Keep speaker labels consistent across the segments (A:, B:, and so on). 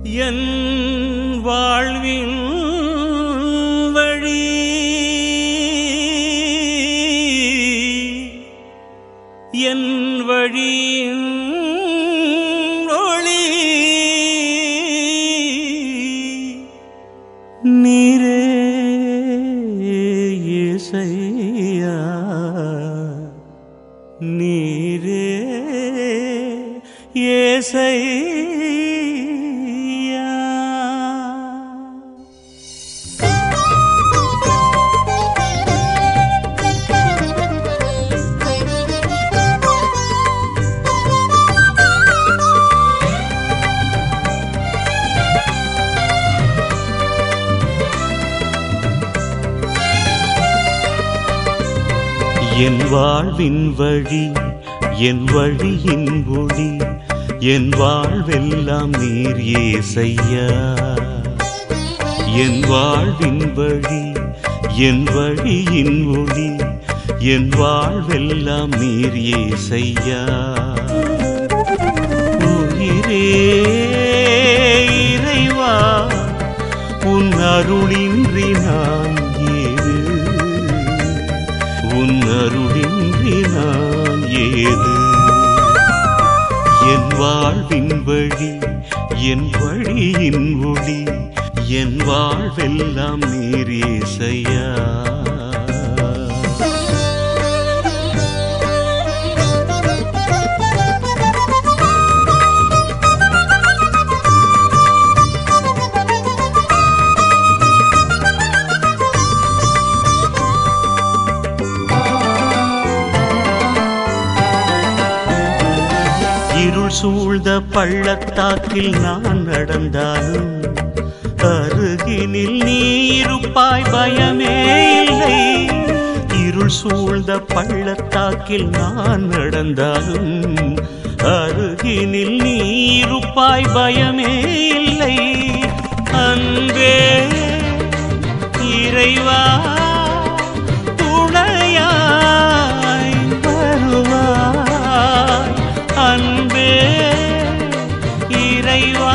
A: என் வாழ்வின் வழி என் வழியின் ஒளி நீரே இசையா நீரே ஏசையா என் வாழ்வின் வழி என் வழியின் ஒளி என் வாழ்வெல்லாம் நீர் ஏசையா என் வாழ்வின் வழி என் வழியின் ஒளி என் வாழ்வெல்லாம் நீர் ஏசையா உயிரே இறைவா உன் அருளின்றி நான் ஏது உன் அருளின்றி நான் ஏது என் வாழ்வின் வழி என் வழியின் ஒளி என் வாழ்வெல்லாம் நீர் ஏசையா இருள் சூழ்ந்த பள்ளத்தாக்கில் நான் நடந்தாலும் அருகினில் நீ இருப்பாய் பயமே இல்லை இருள் சூழ்ந்த பள்ளத்தாக்கில் நான் நடந்தாலும் அருகினில் நீ இருப்பாய் பயமே இல்லை அன்பே இறைவா துணையாய் வருவாய் அன்பே இறைவா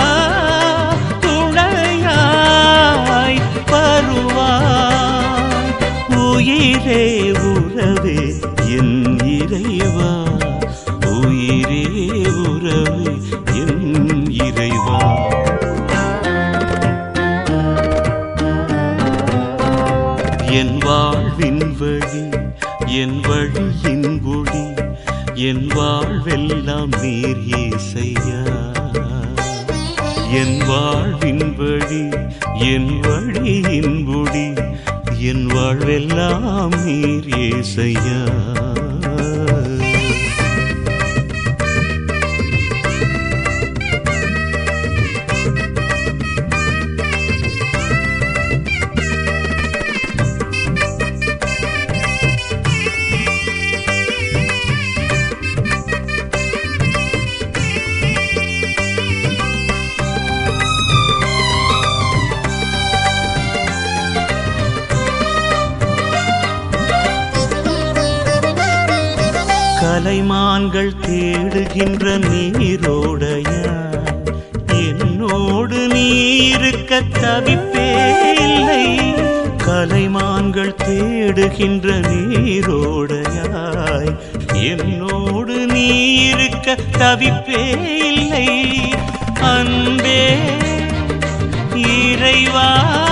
A: துணையாய் வருவாய் உயிரே உறவே என் இறைவா உயிரே உறவே என் இறைவா என் வாழ்வின் வழி என் வழியின் ஒளி என் வாழ்வெல்லாம் நீர் ஏசையா என் வாழ்வின் வழி என் வழியின் ஒளி என் வாழ்வெல்லாம் நீர் ஏசையா கலைமான்கள் தேடுகின்ற நீரோடைய என்னோடு நீருக்க தவிப்பே இல்லை கலைமான்கள் தேடுகின்ற நீரோடையாய் என்னோடு நீருக்க தவிப்பே இல்லை அன்பே இறைவா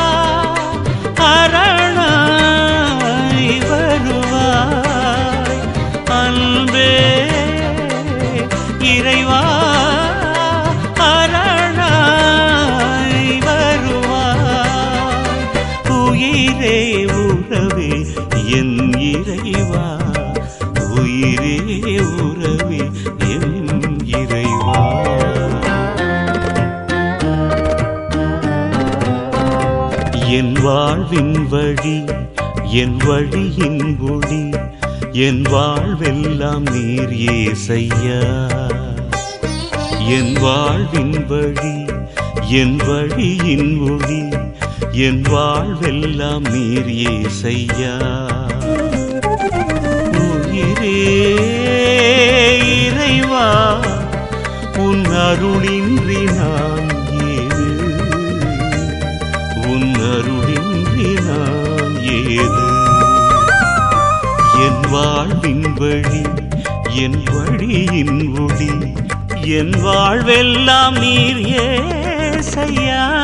A: அரணாய் வருவாய் அன்பே இறைவா அரணாய் வருவாய் உயிரே உறவே என் இறைவா உயிரே உறவே என் இறைவா என் வாழ்வின் வழி என் வழியின் ஒளி என் வாழ்வெல்லாம் நீர் ஏசையா என் வாழ்வின் வழி என் வழியின் ஒளி என் வாழ்வெல்லாம் நீர் ஏசையா உயிரே இறைவா உன் அருளின்றி நான் வாழ்வின் வழி என் வழியின் ஒளி என் வாழ்வெல்லாம் நீர் ஏசையா